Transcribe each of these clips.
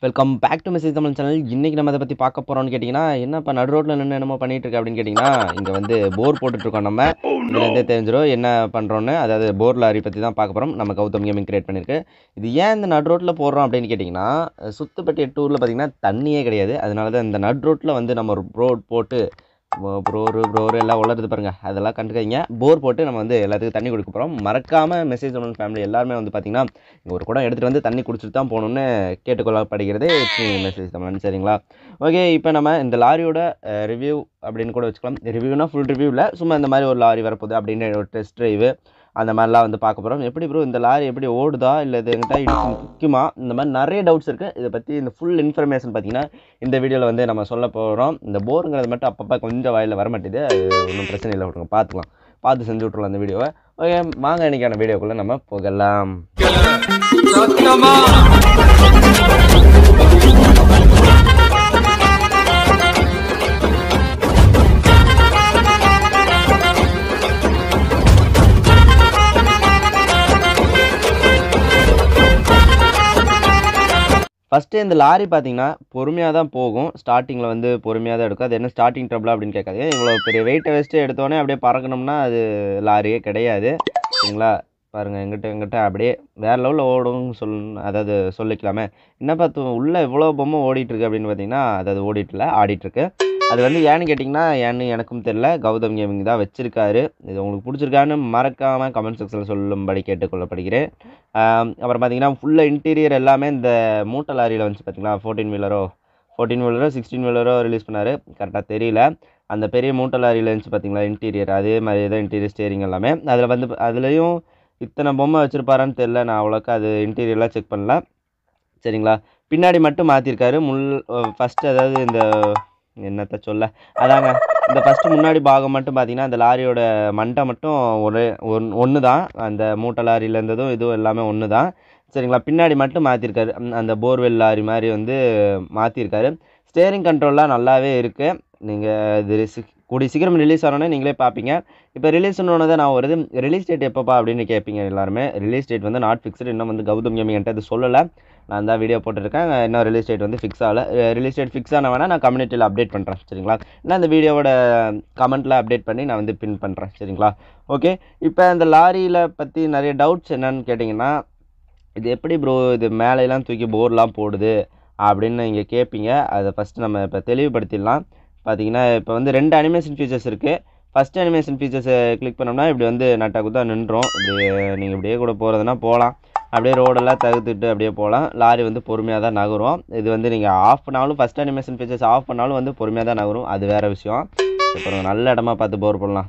welcome back to message Tamil channel இன்றைக்கி நம்ம அதை பற்றி பார்க்க போகிறோம்னு கேட்டிங்கன்னா என்னப்பா நடு ரோட்டில் நின்று என்னமோ பண்ணிட்டு இருக்க அப்படின்னு கேட்டிங்கன்னா இங்கே வந்து போர் போட்டுட்ருக்கோம் நம்ம இதுலேருந்தே தெரிஞ்சிடும் என்ன பண்ணுறோன்னு அதாவது போர் லாரி பற்றி தான் பார்க்க போகிறோம் நம்ம கௌதம் கேமிங் கிரியேட் பண்ணியிருக்கு இது ஏன் இந்த நடு ரோட்டில் போடுறோம் அப்படின்னு கேட்டிங்கன்னா சுத்துப்பட்டி எட்டு ஊரில் பார்த்திங்கன்னா தண்ணியே கிடையாது அதனால தான் இந்த நடு ரோட்டில் வந்து நம்ம ஒரு ரோட் போட்டு ப்ரோரு ப்ரோரு எல்லாம் உளருது பாருங்கள் அதெல்லாம் கண்டுக்காதீங்க போர் போட்டு நம்ம வந்து எல்லாத்துக்கும் தண்ணி கொடுக்க போகிறோம் மறக்காமல் மெசேஜ் ஒன்று ஃபேமிலி எல்லாருமே வந்து பார்த்திங்கன்னா இங்கே ஒரு குடம் எடுத்துகிட்டு வந்து தண்ணி குடிச்சிட்டு தான் போகணுன்னு கேட்டுக்கொள்ளப்படுகிறது மெசேஜ் தமிழ் சரிங்களா ஓகே இப்போ நம்ம இந்த லாரியோட ரிவ்யூ அப்படின்னு கூட வச்சுக்கலாம் ரிவ்யூனா ஃபுல் ரிவ்யூ இல்லை சும்மா இந்த மாதிரி ஒரு லாரி வரப்போகுது அப்படின்னு ஒரு டெஸ்ட் ட்ரைவு அந்த மாதிரிலாம் வந்து பார்க்க போகிறோம் எப்படி ப்ரோ இந்த லாரி எப்படி ஓடுதா இல்லை இது எங்கிட்ட இடிச்சு முக்கியமா இந்த மாதிரி நிறைய டவுட்ஸ் இருக்குது இதை பற்றி இந்த ஃபுல் இன்ஃபர்மேஷன் பார்த்தீங்கன்னா இந்த வீடியோவில் வந்து நம்ம சொல்ல போகிறோம் இந்த போருங்கிறது மட்டும் அப்பப்போ கொஞ்சம் வாயில் வர மாட்டேது அது ஒன்றும் பிரச்சனை இல்லை விட்ருங்க பார்த்துக்கலாம் பார்த்து செஞ்சு விட்ருலாம் அந்த வீடியோவை ஓகே வாங்க இன்னைக்கான வீடியோக்குள்ளே நம்ம போகலாம் சத்தமா ஃபஸ்ட்டு இந்த லாரி பார்த்தீங்கன்னா பொறுமையாக தான் போகும் ஸ்டார்டிங்கில் வந்து பொறுமையாக தான் எடுக்கும் அது என்ன ஸ்டார்டிங் ட்ரபிள் அப்படின்னு கேட்காது இவ்வளோ பெரிய வெயிட்டை வச்சுட்டு எடுத்தோடனே அப்படியே பறக்கணும்னா அது லாரியே கிடையாது சரிங்களா பாருங்கள் எங்கிட்ட எங்கிட்ட அப்படியே வேறு லெவலில் ஓடும்னு சொல் அதாவது சொல்லிக்கலாமே என்ன பார்த்து உள்ளே இவ்வளோ பொம்மை ஓடிட்டுருக்கு அப்படின்னு பார்த்தீங்கன்னா அதாவது ஓடிட்டுல ஆடிட்டுருக்கு அது வந்து ஏன்னு கேட்டிங்கன்னா ஏன்னு எனக்கும் தெரில கௌதம் கேமிங் தான் வச்சுருக்காரு இது உங்களுக்கு பிடிச்சிருக்கான்னு மறக்காமல் கமெண்ட் செக்ஷனில் சொல்லும்படி கேட்டுக்கொள்ளப்படுகிறேன் ஆம், அப்புறம் பார்த்தீங்கன்னா ஃபுல்லாக இன்டீரியர் எல்லாமே இந்த மூட்டை லாரியில் வந்துச்சு பார்த்தீங்களா ஃபோர்டீன் வீலரோ ஃபோர்டீன் வீலரோ சிக்ஸ்டீன் வீலரோ ரிலீஸ் பண்ணார் கரெக்டாக தெரியல அந்த பெரிய மூட்டை லாரியில் இருந்துச்சு பார்த்தீங்களா இன்டீரியர் அதே மாதிரி தான் இன்டீரியர் ஸ்டேரிங் எல்லாமே அதில் வந்து அதுலேயும் இத்தனை பொம்மை வச்சுருப்பாரான்னு தெரில நான் அவ்வளோக்கா அது இன்டீரியர்லாம் செக் பண்ணல சரிங்களா பின்னாடி மட்டும் மாற்றிருக்காரு முள் ஃபஸ்ட்டு அதாவது இந்த என்னத்த சொல்ல அதாங்க இந்த ஃபஸ்ட்டு முன்னாடி பாகம் மட்டும் பார்த்தீங்கன்னா அந்த லாரியோட மண்டை மட்டும் ஒரே ஒன் ஒன்று தான் அந்த மூட்டை லாரியில் இருந்ததும் இதுவும் எல்லாமே ஒன்று தான் சரிங்களா பின்னாடி மட்டும் மாற்றிருக்காரு அந்த போர்வெல் லாரி மாதிரி வந்து மாற்றிருக்காரு ஸ்டேரிங் கண்ட்ரோல்லாம் நல்லாவே இருக்குது நீங்கள் இது ரிசி- கூடிய சீக்கிரம் ரிலீஸ் ஆனோன்னே நீங்களே பார்ப்பீங்க இப்போ ரிலீஸ் ஆனோன்னு தான் நான் வருது ரிலீஸ் டேட் எப்போப்பா அப்படின்னு கேட்பீங்க எல்லாருமே ரிலீஸ் டேட் வந்து நாட் ஃபிக்ஸ்டு இன்னும் வந்து கௌதம் கேமிங் என்கிட்ட அது சொல்லலை நான் தான் வீடியோ போட்டிருக்கேன் இன்னும் ரிலீஸ் டேட் வந்து ஃபிக்ஸ் ஆகல ரிலீஸ் டேட் ஃபிக்ஸ் ஆன வேணால் நான் கம்யூனிட்டியில் அப்டேட் பண்ணுறேன் சரிங்களா இல்லை அந்த வீடியோவோட கமெண்ட்டில் அப்டேட் பண்ணி நான் வந்து பின் பண்ணுறேன் சரிங்களா ஓகே இப்போ இந்த லாரியில் பற்றி நிறைய டவுட்ஸ் என்னன்னு கேட்டிங்கன்னா இது எப்படி ப்ரோ இது மேலையெல்லாம் தூக்கி போர்லாம் போடுது அப்படின்னு நீங்கள் கேட்பீங்க அதை ஃபஸ்ட்டு நம்ம இப்போ தெளிவுபடுத்திடலாம் பார்த்தீங்கன்னா இப்போ வந்து ரெண்டு அனிமேஷன் ஃபீச்சர்ஸ் இருக்குது ஃபஸ்ட் அனிமேஷன் ஃபீச்சர்ஸை கிளிக் பண்ணோம்னா இப்படி வந்து நட்டாக்கு தான் நின்றோம் இப்படி நீங்கள் இப்படியே கூட போகிறதுனா போகலாம் அப்படியே ரோடெல்லாம் தகுத்துட்டு அப்படியே போகலாம் லாரி வந்து பொறுமையாக தான் நகரும் இது வந்து நீங்கள் ஆஃப் பண்ணாலும் ஃபஸ்ட் அனிமேஷன் ஃபீச்சர்ஸ் ஆஃப் பண்ணாலும் வந்து பொறுமையாக தான் நகரும் அது வேறு விஷயம் அப்புறம் நல்ல இடமா பார்த்து போர் பண்ணலாம்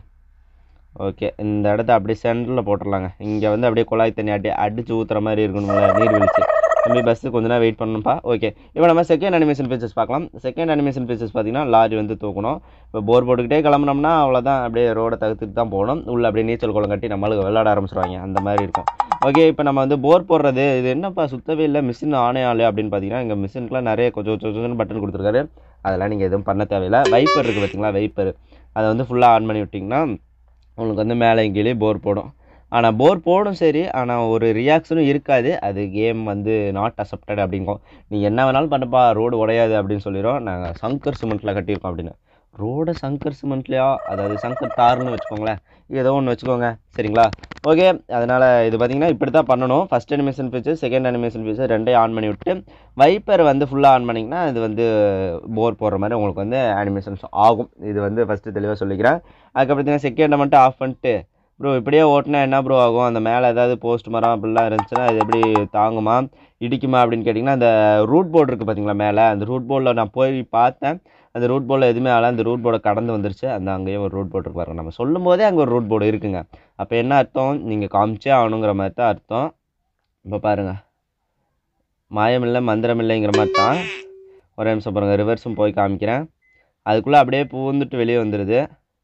ஓகே இந்த இடத்த அப்படியே சென்டரில் போட்டுடலாங்க இங்கே வந்து அப்படியே குழாய் தண்ணி அடி அடிச்சு ஊற்றுற மாதிரி இருக்கணும்ல நீர்வீழ்ச்சி தம்பி பஸ்ஸு கொஞ்ச நேரம் வெயிட் பண்ணணும்ப்பா ஓகே இப்போ நம்ம செகண்ட் அனிமேஷன் ஃபீச்சர்ஸ் பார்க்கலாம் செகண்ட் அனிமேஷன் ஃபீச்சர்ஸ் பார்த்தீங்கன்னா லாரி வந்து தூக்கணும் இப்போ போர் போட்டுக்கிட்டே கிளம்புனோம்னா அவ்வளோதான் அப்படியே ரோடை தகுத்துட்டு தான் போகணும் உள்ளே அப்படியே நீச்சல் குளம் கட்டி நம்மளுக்கு விளையாட ஆரம்பிச்சிருவாங்க அந்த மாதிரி இருக்கும் ஓகே இப்போ நம்ம வந்து போர் போடுறது இது என்னப்பா சுத்தவே இல்லை மிஷின் ஆனே ஆளு அப்படின்னு பார்த்தீங்கன்னா இங்கே மிஷினுக்குலாம் நிறைய கொஞ்சம் கொஞ்சம் கொஞ்சம் பட்டன் கொடுத்துருக்காரு அதெல்லாம் நீங்கள் எதுவும் பண்ண தேவையில்லை வைப்பர் இருக்குது பார்த்தீங்களா வைப்பர் அதை வந்து ஃபுல்லாக ஆன் பண்ணி விட்டிங்கன்னா உங்களுக்கு வந்து மேலே கீழே போர் போடும் ஆனால் போர் போடும் சரி ஆனால் ஒரு ரியாக்ஷனும் இருக்காது அது கேம் வந்து நாட் அக்செப்டட் அப்படிங்கும் நீ என்ன வேணாலும் பண்ணப்பா ரோடு உடையாது அப்படின்னு சொல்லிடும் நாங்கள் சங்கர் சிமெண்ட்டில் கட்டியிருக்கோம் அப்படின்னு ரோடை சங்கர் சிமெண்ட்லையா அதாவது சங்கர் தார்னு வச்சுக்கோங்களேன் ஏதோ ஒன்று வச்சுக்கோங்க சரிங்களா ஓகே அதனால் இது பார்த்தீங்கன்னா இப்படி தான் பண்ணணும் first animation feature second animation feature ரெண்டையும் ஆன் பண்ணி விட்டு வைப்பர் வந்து ஃபுல்லாக ஆன் பண்ணிங்கன்னா இது வந்து போர் போடுற மாதிரி உங்களுக்கு வந்து அனிமேஷன்ஸ் ஆகும் இது வந்து ஃபஸ்ட்டு தெளிவாக சொல்லிக்கிறேன் அதுக்கப்புறம் பார்த்தீங்கன்னா செகண்டை மட்டும் ஆஃப் பண்ணிட்டு ப்ரோ இப்படியே ஓட்டினா என்ன ப்ரோ ஆகும் அந்த மேலே ஏதாவது போஸ்ட் மரம் அப்படிலாம் இருந்துச்சுன்னா இது எப்படி தாங்குமா இடிக்குமா அப்படின்னு கேட்டிங்கன்னா அந்த ரூட் போர்டு இருக்குது பார்த்தீங்களா மேலே அந்த ரூட் போர்டில் நான் போய் பார்த்தேன் அந்த ரூட் போர்டில் எதுவுமே ஆகல அந்த ரூட் போர்டை கடந்து வந்துருச்சு அந்த அங்கேயே ஒரு ரூட் போர்டு இருக்கு பாருங்க நம்ம சொல்லும் போதே அங்கே ஒரு ரூட் போர்டு இருக்குங்க அப்போ என்ன அர்த்தம் நீங்கள் காமிச்சே ஆகணுங்கிற மாதிரி தான் அர்த்தம் இப்போ பாருங்கள் மாயமில்லை மந்திரமில்லைங்கிற மாதிரி தான் ஒரே நிமிஷம் பாருங்கள் ரிவர்ஸும் போய் காமிக்கிறேன் அதுக்குள்ளே அப்படியே பூந்துட்டு வெளியே வந்துடுது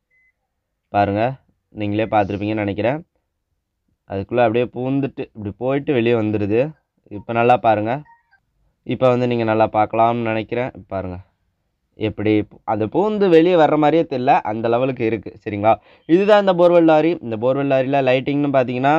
பாருங்கள் நீங்களே பார்த்துருப்பீங்கன்னு நினைக்கிறேன் அதுக்குள்ளே அப்படியே பூந்துட்டு இப்படி போயிட்டு வெளியே வந்துடுது இப்போ நல்லா பாருங்கள் இப்போ வந்து நீங்கள் நல்லா பார்க்கலாம்னு நினைக்கிறேன் பாருங்கள் எப்படி அது பூந்து வெளியே வர்ற மாதிரியே தெரியல அந்த லெவலுக்கு இருக்குது சரிங்களா இதுதான் இந்த போர்வெல் லாரி இந்த போர்வெல் லாரியில் லைட்டிங்னு பார்த்தீங்கன்னா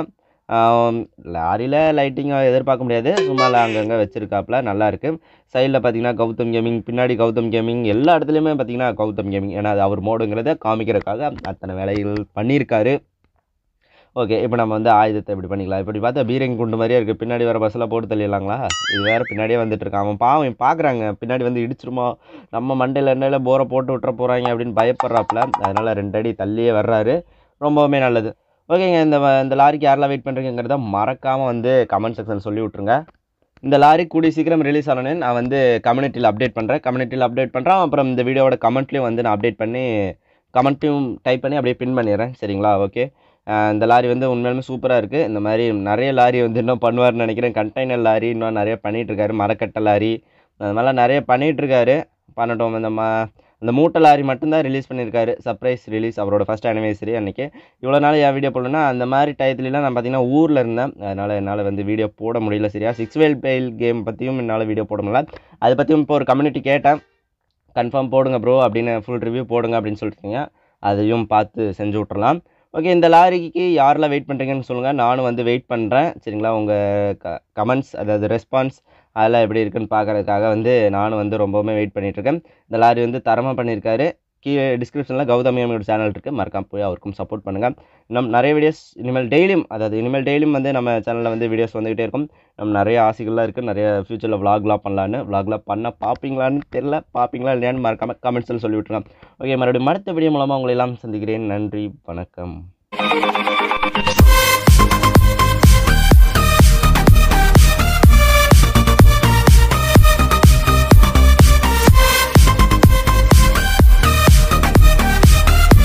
லாரியில் லைட்டிங் எதிர்பார்க்க முடியாது சும்மா அங்கங்கே வச்சுருக்காப்புல நல்லா இருக்கு சைடில் பார்த்தீங்கன்னா கௌதம் கேமிங் பின்னாடி கௌதம் கேமிங் எல்லா இடத்துலையுமே பார்த்தீங்கன்னா கௌதம் கேமிங் ஏன்னா அது அவர் மோடுங்கிறத காமிக்கிறதுக்காக அத்தனை வேலைகள் பண்ணியிருக்காரு ஓகே இப்போ நம்ம வந்து ஆயுதத்தை இப்படி பண்ணிக்கலாம் இப்படி பார்த்தா பீரங்கி குண்டு மாதிரியே இருக்குது பின்னாடி வர பஸ்ஸில் போட்டு தள்ளிடலாங்களா இது வேறு பின்னாடியே வந்துட்டு இருக்கான் அவன் பாவம் பார்க்குறாங்க பின்னாடி வந்து இடிச்சிருமோ நம்ம மண்டையில் எண்ணெயில் போரை போட்டு விட்டுற போகிறாங்க அப்படின்னு பயப்படுறாப்புல அதனால் ரெண்டு அடி தள்ளியே வர்றாரு ரொம்பவுமே நல்லது ஓகேங்க இந்த வ- இந்த லாரிக்கு யாரெல்லாம் வெயிட் பண்ணுறீங்கிறத மறக்காமல் வந்து கமெண்ட் செக்ஷன் சொல்லி விட்ருங்க இந்த லாரி கூடிய சீக்கிரம் ரிலீஸ் ஆனோடனே நான் வந்து கம்யூனிட்டியில் அப்டேட் பண்ணுறேன் கம்யூனிட்டியில் அப்டேட் பண்ணுறேன் அப்புறம் இந்த வீடியோவோட கமெண்ட்லேயும் வந்து நான் அப்டேட் பண்ணி கமெண்ட்டையும் டைப் பண்ணி அப்படியே பின் பண்ணிடுறேன் சரிங்களா ஓகே இந்த லாரி வந்து உண்மையாலுமே சூப்பராக இருக்குது இந்த மாதிரி நிறைய லாரி வந்து இன்னும் பண்ணுவார்னு நினைக்கிறேன் கண்டெய்னர் லாரி இன்னும் நிறைய பண்ணிகிட்டு இருக்காரு மரக்கட்டை லாரி அது மாதிரிலாம் நிறைய பண்ணிகிட்டு இருக்காரு பண்ணட்டும் இந்த ம இந்த மூட்டை லாரி மட்டும்தான் ரிலீஸ் பண்ணியிருக்காரு சர்ப்ரைஸ் ரிலீஸ் அவரோட ஃபஸ்ட் அனிவர்சரி அன்றைக்கி இவ்வளோ நாள் என் வீடியோ போடலன்னா அந்த மாதிரி டயத்துலலாம் நான் பார்த்தீங்கன்னா ஊரில் இருந்தேன் அதனால் என்னால் வந்து வீடியோ போட முடியல சரியா சிக்ஸ் வேல் பெயில் கேம் பற்றியும் என்னால் வீடியோ போட முடியல அதை பற்றியும் இப்போ ஒரு கம்யூனிட்டி கேட்டேன் கன்ஃபார்ம் போடுங்க ப்ரோ அப்படின்னு ஃபுல் ரிவ்யூ போடுங்க அப்படின்னு சொல்லிட்டீங்க அதையும் பார்த்து செஞ்சு விட்றலாம் ஓகே இந்த லாரிக்கு யாரெல்லாம் வெயிட் பண்ணுறீங்கன்னு சொல்லுங்கள் நானும் வந்து வெயிட் பண்ணுறேன் சரிங்களா உங்கள் க கமெண்ட்ஸ் அதாவது ரெஸ்பான்ஸ் அதெல்லாம் எப்படி இருக்குன்னு பார்க்கறதுக்காக வந்து நானும் வந்து ரொம்பவுமே வெயிட் பண்ணிகிட்ருக்கேன் இந்த லாரி வந்து தரமாக பண்ணியிருக்காரு கீழே டிஸ்கிரிப்ஷனில் கௌதமியோட சேனல் இருக்குது மறக்காம போய் அவருக்கும் சப்போர்ட் பண்ணுங்கள் இன்னும் நிறைய வீடியோஸ் இனிமேல் டெய்லியும் அதாவது இனிமேல் டெய்லியும் வந்து நம்ம சேனலில் வந்து வீடியோஸ் வந்துகிட்டே இருக்கும் நம்ம நிறைய ஆசைகள்லாம் இருக்குது நிறைய ஃப்யூச்சரில் vlogலாம் பண்ணலான்னு vlogலாம் பண்ண பார்ப்பீங்களான்னு தெரில பார்ப்பீங்களா இல்லையான்னு மறக்காமல் கமெண்ட்ஸில் சொல்லி விட்டுருங்க ஓகே மறுபடியும் அடுத்த வீடியோ மூலமாக உங்களை எல்லாம் சந்திக்கிறேன் நன்றி வணக்கம்